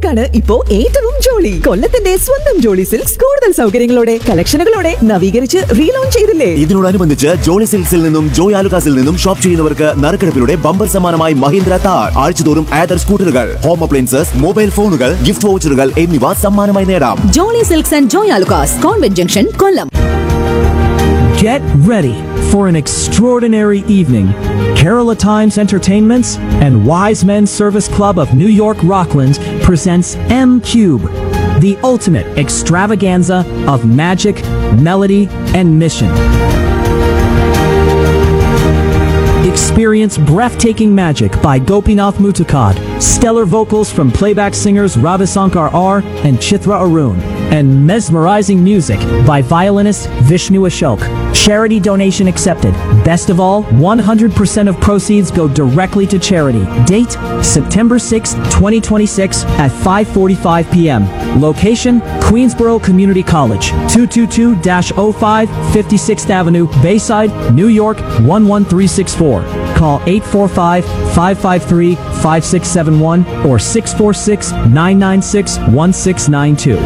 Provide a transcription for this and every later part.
കൊല്ലംകാർക്കാണ് ഇപ്പോ ഏറ്റവും ജോളി കൊല്ലത്തിന്റെ സ്വന്തം ജോളി സിൽക്സ് കൂടുതൽ സൗകര്യങ്ങളോടെ കളക്ഷനുകളോടെ നവീകരിച്ച് റീലോഞ്ച് ചെയ്തില്ലേ ഇതിനോടനുബന്ധിച്ച് ജോളി സിൽക്സിൽ നിന്നും ജോയ് ആലുകാസിൽ നിന്നും ഷോപ്പ് ചെയ്യുന്നവർക്ക് നറുക്കെടുപ്പിലൂടെ ബമ്പർ സമ്മാനമായി മഹീന്ദ്ര താർ ആഴ്ചതോറും ആദർ സ്കൂട്ടറുകൾ ഹോം അപ്ലയൻസസ് മൊബൈൽ ഫോണുകൾ ഗിഫ്റ്റ് വൗച്ചറുകൾ എന്നിവ സമ്മാനമായി നേടാം Jolly Silks and Joy Alukkas convent junction Kollam Get ready for an extraordinary evening. Kerala Times Entertainments and Wise Men Service Club of New York Rockland presents M Cube, the ultimate extravaganza of magic, melody, and mission. Experience breathtaking magic by Gopinath Mutukad, stellar vocals from playback singers Ravisankar R and Chitra Arun, and mesmerizing music by violinist Vishnu Ashok. Charity donation accepted. Best of all, 100% of proceeds go directly to charity. Date September 6, 2026 at 5:45 p.m. Location Queensboro Community College, 222-05 56th Avenue, Bayside, New York 11364. Call 845-553-5671 or 646-996-1692.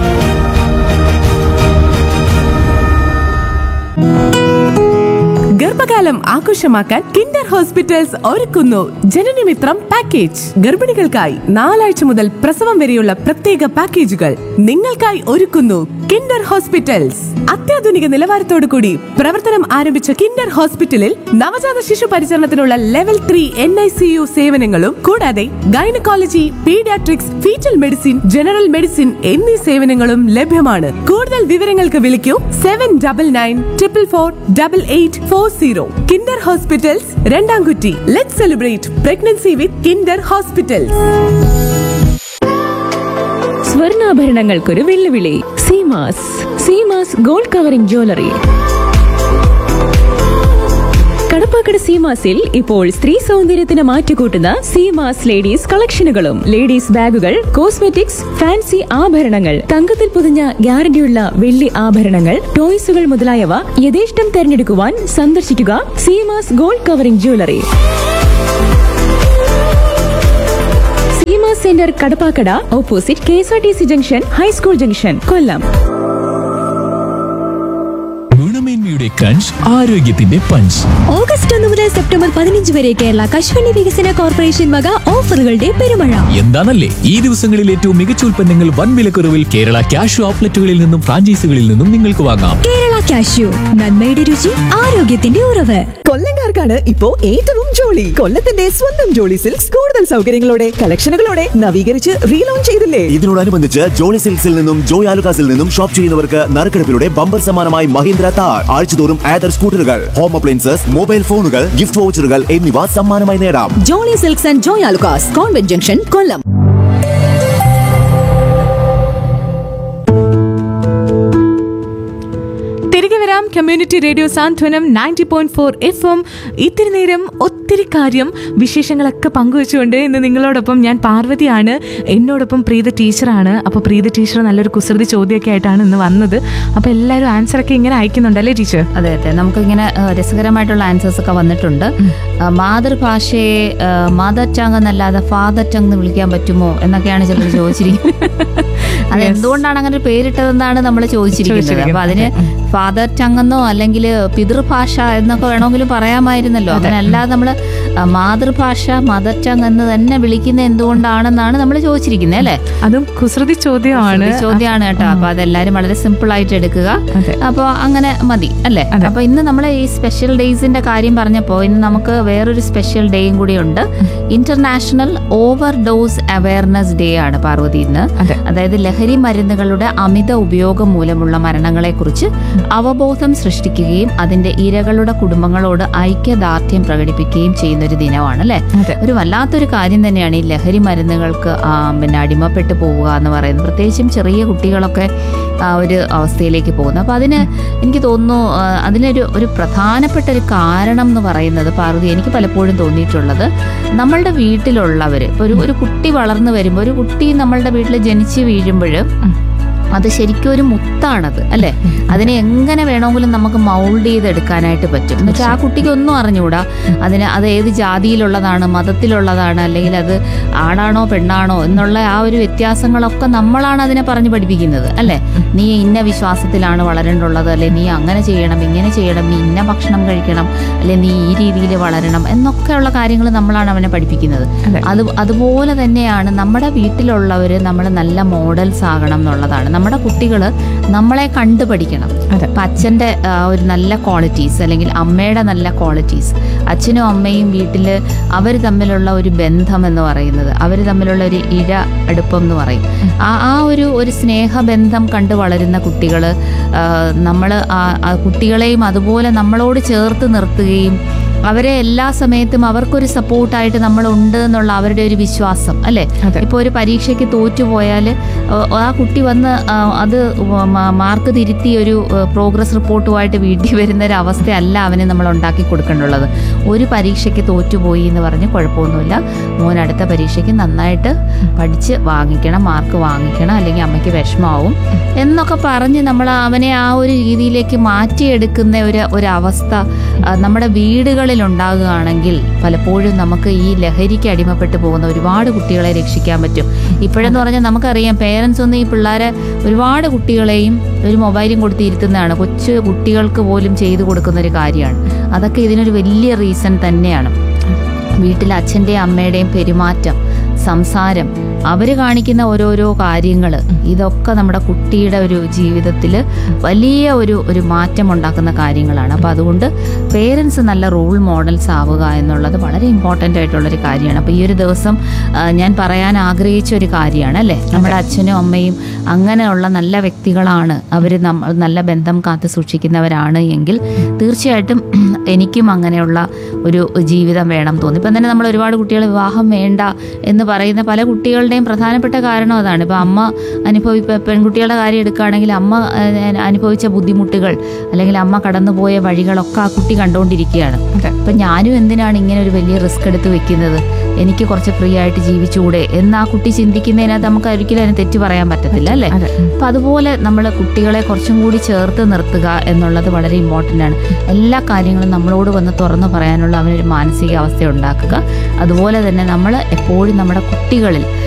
ഗർഭകാലം ആഘോഷമാക്കാൻ Kinder hospitals ഒരുക്കുന്നു ജനനമിത്രം package ഗർഭിണികൾക്കായി നാലാഴ്ച മുതൽ പ്രസവം വരെയുള്ള പ്രത്യേക പാക്കേജുകൾ നിങ്ങൾക്കായി ഒരുക്കുന്നു കിൻഡർ ഹോസ്പിറ്റൽസ് അത്യാധുനിക നിലവാരത്തോടു കൂടി പ്രവർത്തനം ആരംഭിച്ച കിൻഡർ ഹോസ്പിറ്റലിൽ നവജാത ശിശു പരിചരണത്തിനുള്ള level three N I C U സേവനങ്ങളും കൂടാതെ gynaecology paediatrics fetal medicine general medicine എന്നീ സേവനങ്ങളും ലഭ്യമാണ് കൂടുതൽ വിവരങ്ങൾക്ക് വിളിക്കൂ seven double nine triple four double eight four zero Kinder hospitals Randamkutty let celebrate pregnancy with Kinder hospitals സ്വർണ്ണാഭരണങ്ങൾക്കൊരു വെല്ലുവിളി Seemas Seemas gold covering jewellery Kadappakada സീമാസിൽ ഇപ്പോൾ സ്ത്രീ സൗന്ദര്യത്തിന് മാറ്റുകൂട്ടുന്ന സീമാസ് ലേഡീസ് കളക്ഷനുകളും ലേഡീസ് ബാഗുകൾ കോസ്മെറ്റിക്സ് ഫാൻസി ആഭരണങ്ങൾ തങ്കത്തിൽ പൊതിഞ്ഞ ഗ്യാരണ്ടിയുള്ള വെള്ളി ആഭരണങ്ങൾ ടോയ്സുകൾ മുതലായവ യഥേഷ്ടം തെരഞ്ഞെടുക്കുവാൻ സന്ദർശിക്കുക Seemas gold covering jewellery Seema centre Kadappakada opposite K S R T C junction high school junction Kollam ഗുണമേന്മയുടെ ക്രഞ്ച് ആരോഗ്യത്തിന്റെ പഞ്ച് ഓഗസ്റ്റ് ഒന്ന് മുതൽ സെപ്റ്റംബർ പതിനഞ്ച് വരെ കേരള കശുവണ്ടി വികസന കോർപ്പറേഷൻ വക ഓഫറുകളുടെ പെരുമഴ എന്താണല്ലേ ഈ ദിവസങ്ങളിൽ ഏറ്റവും മികച്ച ഉൽപ്പന്നങ്ങൾ വൻ വിലക്കുറവിൽ കേരള ക്യാഷ് ഔട്ട്ലെറ്റുകളിൽ നിന്നും ഫ്രാഞ്ചൈസികളിൽ നിന്നും നിങ്ങൾക്ക് വാങ്ങാം കേരള കാഷ്യൂ നന്മയുടെ രുചി ആരോഗ്യത്തിന്റെ ഉറവ് കൊല്ലംകാർക്കാണ് ഇപ്പോ ഏറ്റവും ജോളി കൊല്ലത്തിന്റെ സ്വന്തം ജോളി സിൽക്സ് കൂടുതൽ സൗകര്യങ്ങളോടെ കളക്ഷനുകളോടെ നവീകരിച്ച് റീലോഞ്ച് ചെയ്തില്ലേ ഇതിനോടനുബന്ധിച്ച് ജോളി സിൽക്സിൽ നിന്നും ജോയ് ആലുകാസിൽ നിന്നും ഷോപ്പ് ചെയ്യുന്നവർക്ക് നറുക്കെടുപ്പിലൂടെ ബമ്പർ സമ്മാനമായി മഹീന്ദ്ര താർ ആഴ്ചതോറും ആദർ സ്കൂട്ടറുകൾ ഹോം അപ്ലയൻസസ് മൊബൈൽ ഫോണുകൾ ഗിഫ്റ്റ് വൗച്ചറുകൾ എന്നിവ സമ്മാനമായി നേടാം Jolly Silks and Joy Alukkas convent junction Kollam തിരികെ വരാം community radio Santhwanam ninety point four F M ഇത്തിരി നേരം ഒത്തിരി കാര്യം വിശേഷങ്ങളൊക്കെ പങ്കുവെച്ചുകൊണ്ട് ഇന്ന് നിങ്ങളോടൊപ്പം ഞാൻ പാർവതിയാണ് എന്നോടൊപ്പം പ്രീത ടീച്ചറാണ് അപ്പോൾ പ്രീത ടീച്ചർ നല്ലൊരു കുസൃതി ചോദ്യമൊക്കെ ആയിട്ടാണ് ഇന്ന് വന്നത് അപ്പോൾ എല്ലാവരും ആൻസറൊക്കെ ഇങ്ങനെ അയക്കുന്നുണ്ടല്ലേ ടീച്ചർ അതെ അതെ നമുക്കിങ്ങനെ ആ, രസകരമായിട്ടുള്ള ആൻസേഴ്സ് ഒക്കെ വന്നിട്ടുണ്ട് ആ, മാതൃഭാഷയെ മദർ ടങ് എന്നല്ലാതെ ഫാദർ ടങ് എന്ന് വിളിക്കാൻ പറ്റുമോ എന്നൊക്കെയാണ് ചിലർ ചോദിച്ചിരിക്കുന്നത് അത് എന്തുകൊണ്ടാണ് അങ്ങനെ ഒരു പേരിട്ടതെന്നാണ് നമ്മൾ ചോദിച്ചിരിക്കുന്നത് അപ്പൊ അതിന് ഫാദർ ടങ് എന്നോ അല്ലെങ്കിൽ പിതൃഭാഷ എന്നൊക്കെ വേണമെങ്കിലും പറയാമായിരുന്നല്ലോ അങ്ങനെ അല്ലാതെ നമ്മൾ മാതൃഭാഷ മദർ ടങ് എന്ന് തന്നെ വിളിക്കുന്ന എന്തുകൊണ്ടാണെന്നാണ് നമ്മൾ ചോദിച്ചിരിക്കുന്നത് അല്ലേ അതും കുസൃതി ചോദ്യമാണ് ഒരു ചോദ്യമാണ് കേട്ടോ അപ്പൊ അതെല്ലാരും വളരെ സിമ്പിൾ ആയിട്ട് എടുക്കുക അതെ. അപ്പോൾ അങ്ങനെ മതി അല്ലേ അതെ. അപ്പൊ ഇന്ന് നമ്മൾ ഈ സ്പെഷ്യൽ ഡേയ്സിന്റെ കാര്യം പറഞ്ഞപ്പോൾ ഇന്ന് നമുക്ക് വേറൊരു സ്പെഷ്യൽ ഡേയും കൂടി ഉണ്ട് international overdose awareness day ആണ് പാർവതി ഇന്ന് അതെ. അതായത് ലഹരി മരുന്നുകളുടെ അമിത ഉപയോഗം മൂലമുള്ള മരണങ്ങളെ കുറിച്ച് അവബോധം സൃഷ്ടിക്കുകയും അതിന്റെ ഇരകളുടെ കുടുംബങ്ങളോട് ഐക്യദാർഢ്യം പ്രകടിപ്പിക്കുകയും ചെയ്യുന്ന ഒരു ദിനമാണ് അല്ലെ അതെ. ഒരു വല്ലാത്തൊരു കാര്യം തന്നെയാണ് ഈ ലഹരി മരുന്നുകൾക്ക് ആ, പിന്നെ അടിമപ്പെട്ടു പോവുക എന്ന് പറയുന്നത് പ്രത്യേകിച്ചും ചെറിയ കുട്ടികളൊക്കെ ആ ഒരു അവസ്ഥയിലേക്ക് പോകുന്നത് അപ്പോൾ അതിന് എനിക്ക് തോന്നുന്നു ആ, അതിനൊരു ഒരു പ്രധാനപ്പെട്ട ഒരു കാരണം എന്ന് പറയുന്നത് പാർവതി എനിക്ക് പലപ്പോഴും തോന്നിയിട്ടുള്ളത് നമ്മളുടെ വീട്ടിലുള്ളവർ ഇപ്പോൾ ഒരു ഒരു കുട്ടി വളർന്നു വരുമ്പോൾ ഒരു കുട്ടി നമ്മളുടെ വീട്ടിൽ ജനിച്ച് വീഴുമ്പോൾ അത് ശരിക്കും ഒരു മുത്താണത് അല്ലേ അതിനെ എങ്ങനെ വേണമെങ്കിലും നമുക്ക് മൗൾഡ് ചെയ്തെടുക്കാനായിട്ട് പറ്റും എന്ന് വെച്ചാൽ ആ കുട്ടിക്ക് ഒന്നും അറിഞ്ഞുകൂടാ അതിന് അത് ഏത് ജാതിയിലുള്ളതാണ് മതത്തിലുള്ളതാണ് അല്ലെങ്കിൽ അത് ആണാണോ പെണ്ണാണോ എന്നുള്ള ആ ഒരു വ്യത്യാസങ്ങളൊക്കെ നമ്മളാണ് അതിനെ പറഞ്ഞു പഠിപ്പിക്കുന്നത് അല്ലേ നീ ഇന്ന വിശ്വാസത്തിലാണ് വളരേണ്ടുള്ളത് അല്ലെ നീ അങ്ങനെ ചെയ്യണം ഇങ്ങനെ ചെയ്യണം നീ ഇന്ന ഭക്ഷണം കഴിക്കണം അല്ലെ നീ ഈ രീതിയിൽ വളരണം എന്നൊക്കെയുള്ള കാര്യങ്ങൾ നമ്മളാണ് അവനെ പഠിപ്പിക്കുന്നത് അത് അതുപോലെ തന്നെയാണ് നമ്മുടെ വീട്ടിലുള്ളവർ നമ്മൾ നല്ല മോഡൽസ് ആകണം എന്നുള്ളതാണ് നമ്മുടെ കുട്ടികൾ നമ്മളെ കണ്ടു പഠിക്കണം ഇപ്പം അച്ഛൻ്റെ ആ, ഒരു നല്ല ക്വാളിറ്റീസ് അല്ലെങ്കിൽ അമ്മയുടെ നല്ല ക്വാളിറ്റീസ് അച്ഛനും അമ്മയും വീട്ടിൽ അവർ തമ്മിലുള്ള ഒരു ബന്ധം എന്ന് പറയുന്നത് അവർ തമ്മിലുള്ള ഒരു ഇഴ അടുപ്പം എന്ന് പറയും ആ ആ ഒരു ഒരു സ്നേഹബന്ധം കണ്ട് വളരുന്ന കുട്ടികൾ നമ്മൾ കുട്ടികളെയും അതുപോലെ നമ്മളോട് ചേർത്ത് നിർത്തുകയും അവരെ എല്ലാ സമയത്തും അവർക്കൊരു സപ്പോർട്ടായിട്ട് നമ്മളുണ്ട് എന്നുള്ള അവരുടെ ഒരു വിശ്വാസം അല്ലേ ഇപ്പോൾ ഒരു പരീക്ഷയ്ക്ക് തോറ്റുപോയാൽ ആ കുട്ടി വന്ന് ആ, അത് മ- മാർക്ക് തിരുത്തി ഒരു പ്രോഗ്രസ് റിപ്പോർട്ടുമായിട്ട് വീട്ടിൽ വരുന്ന ഒരു അവസ്ഥയല്ല അവന് നമ്മൾ ഉണ്ടാക്കി കൊടുക്കേണ്ടുള്ളത് ഒരു പരീക്ഷയ്ക്ക് തോറ്റുപോയി എന്ന് പറഞ്ഞ് കുഴപ്പമൊന്നുമില്ല മോൻ അടുത്ത പരീക്ഷയ്ക്ക് നന്നായിട്ട് പഠിച്ച് വാങ്ങിക്കണം മാർക്ക് വാങ്ങിക്കണം അല്ലെങ്കിൽ അമ്മയ്ക്ക് വിഷമാവും എന്നൊക്കെ പറഞ്ഞ് നമ്മൾ അവനെ ആ ഒരു രീതിയിലേക്ക് മാറ്റിയെടുക്കുന്ന ഒരു ഒരു അവസ്ഥ ആ, നമ്മുടെ വീടുകളിൽ ഉണ്ടാകുകയാണെങ്കിൽ പലപ്പോഴും നമുക്ക് ഈ ലഹരിക്ക് അടിമപ്പെട്ടു പോകുന്ന ഒരുപാട് കുട്ടികളെ രക്ഷിക്കാൻ പറ്റും ഇപ്പോഴെന്ന് പറഞ്ഞാൽ നമുക്കറിയാം പേരൻസ് ഒന്നും ഈ പിള്ളേരെ ഒരുപാട് കുട്ടികളെയും ഒരു മൊബൈലും കൊടുത്ത് ഇരുത്തുന്നതാണ് കൊച്ചു കുട്ടികൾക്ക് പോലും ചെയ്തു കൊടുക്കുന്ന ഒരു കാര്യമാണ് അതൊക്കെ ഇതിനൊരു വലിയ റീസൺ തന്നെയാണ് വീട്ടിൽ അച്ഛൻ്റെയും അമ്മയുടെയും പെരുമാറ്റം സംസാരം അവർ കാണിക്കുന്ന ഓരോരോ കാര്യങ്ങൾ ഇതൊക്കെ നമ്മുടെ കുട്ടിയുടെ ഒരു ജീവിതത്തിൽ വലിയ ഒരു ഒരു മാറ്റം ഉണ്ടാക്കുന്ന കാര്യങ്ങളാണ് അപ്പോൾ അതുകൊണ്ട് പേരൻസ് നല്ല റോൾ മോഡൽസ് ആവുക എന്നുള്ളത് വളരെ ഇമ്പോർട്ടൻ്റ് ആയിട്ടുള്ളൊരു കാര്യമാണ് അപ്പോൾ ഈ ഒരു ദിവസം ആ, ഞാൻ പറയാൻ ആഗ്രഹിച്ച ഒരു കാര്യമാണ് അല്ലേ നമ്മുടെ അച്ഛനും അമ്മയും അങ്ങനെയുള്ള നല്ല വ്യക്തികളാണ് അവർ നമ്മൾ നല്ല ബന്ധം കാത്തു സൂക്ഷിക്കുന്നവരാണ് എങ്കിൽ തീർച്ചയായിട്ടും എനിക്കും അങ്ങനെയുള്ള ഒരു ജീവിതം വേണം തോന്നി ഇപ്പം തന്നെ നമ്മൾ ഒരുപാട് കുട്ടികൾ വിവാഹം വേണ്ട എന്ന് പറയുന്ന പല കുട്ടികളുടെയും പ്രധാനപ്പെട്ട കാരണം അതാണ് ഇപ്പം അമ്മ അനുഭവി ഇപ്പം പെൺകുട്ടികളുടെ കാര്യം എടുക്കുകയാണെങ്കിൽ അമ്മ ഏഹ്, അനുഭവിച്ച ബുദ്ധിമുട്ടുകൾ അല്ലെങ്കിൽ അമ്മ കടന്നുപോയ വഴികളൊക്കെ ആ കുട്ടി കണ്ടുകൊണ്ടിരിക്കുകയാണ് അപ്പം ഞാനും എന്തിനാണ് ഇങ്ങനെ ഒരു വലിയ റിസ്ക് എടുത്ത് വെക്കുന്നത് എനിക്ക് കുറച്ച് ഫ്രീ ആയിട്ട് ജീവിച്ചുകൂടെ എന്ന് ആ കുട്ടി ചിന്തിക്കുന്നതിനകത്ത് നമുക്ക് ഒരിക്കലും അതിന് തെറ്റ് പറയാൻ പറ്റത്തില്ല അല്ലേ അപ്പം അതുപോലെ നമ്മൾ കുട്ടികളെ കുറച്ചും കൂടി ചേർത്ത് നിർത്തുക എന്നുള്ളത് വളരെ ഇമ്പോർട്ടൻ്റ് ആണ് എല്ലാ കാര്യങ്ങളും നമ്മളോട് വന്ന് തുറന്നു പറയാനുള്ള അവനൊരു മാനസികാവസ്ഥ ഉണ്ടാക്കുക അതുപോലെ തന്നെ നമ്മൾ എപ്പോഴും നമ്മുടെ കുട്ടികളിൽ